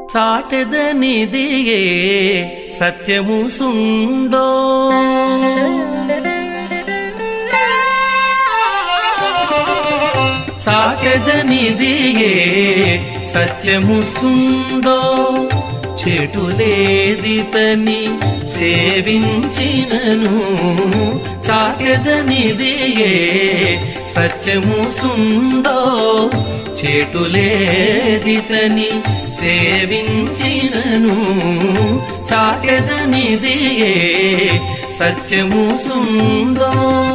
చాటెదనిదియే సత్యము సుండో చాటెదనిదియే సత్యము సుండో చెటులేదితని సేవించినను చాటెదనిదియే సత్యము సుండో చెటులేదితని సేవించినను చాటెదనిదియే సత్యము సుందో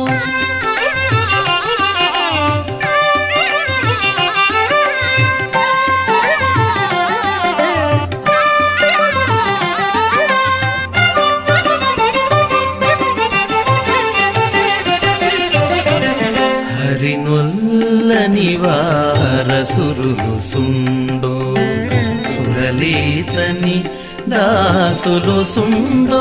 హరినొల్లని వారసురులు సుండో సురలీతని దాసులు సుండో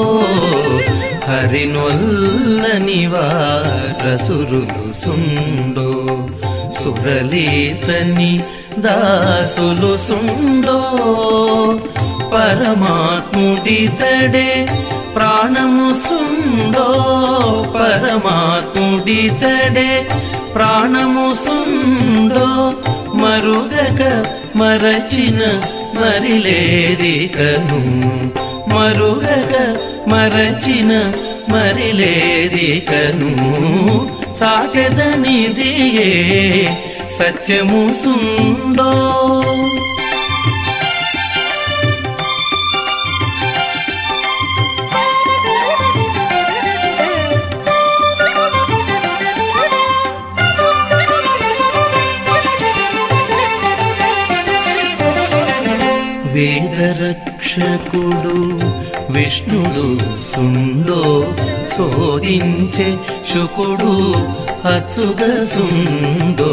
హరినొల్లని వారసురులు సుండో సురలీతని దాసులు సుండో పరమాత్ముడితడే ప్రాణము సుండో పరమాత్ముడితడే ప్రాణము సుండో మరుగక మరచిన మరిలేదికను మరుగక మరచిన మరిలేదికను సాగదనిదియే సత్యము సుండో వేదరక్షకుడు విష్ణుడు సుండో శోధించే శుకుడు అచ్చుగ సుండో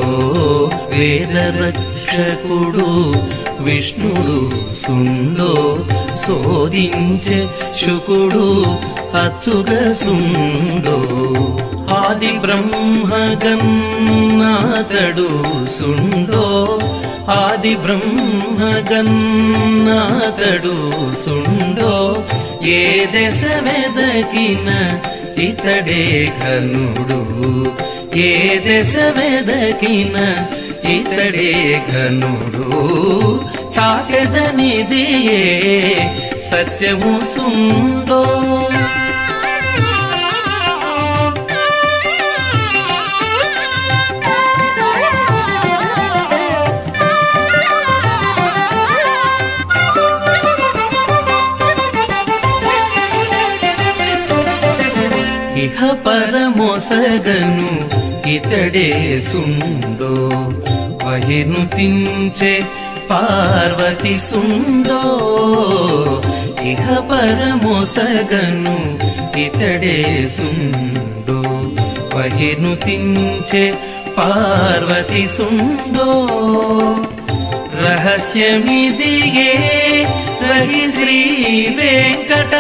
వేదరక్షకుడు విష్ణుడు సుండో శోధించే శుకుడు అచ్చుగ సుండో ఆది బ్రహ్మగన్నాథడు సుండో ఆది బ్రహ్మగన్నాథడు సుండో ఏ దశ వెదకిన ఇతడే ఘనుడు ఏ దశ వెదకిన ఇతడే ఘనుడు చాకెదనిదియే సత్యము సుందో ఇహ పరమొసగను ఇతడే సుందో వహిను తించే పార్వతి సుందో ఇహ పరమొసగను ఇతడే సుందో వహిను తించే పార్వతి సుందో రహస్యమిదియే రహి శ్రీ వెంకట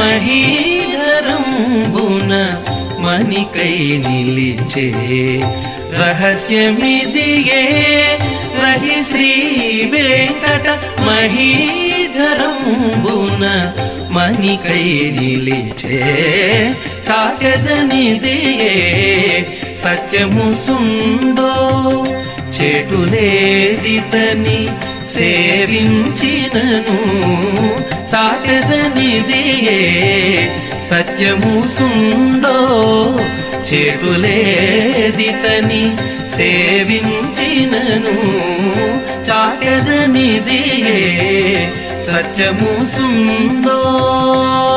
మహీధరంబున మణికై నిలిచే రహస్యమిదియే రహి శ్రీ వెంకట మహీధరంబున మణికై నిలిచే చాటదనిదియే సత్యము సుందో చెటులేదితని సేవించినను సాటదనిదియే సత్యము సుండో చెటులేదితని సేవించినను చాటదనిదియే సత్యము సుందో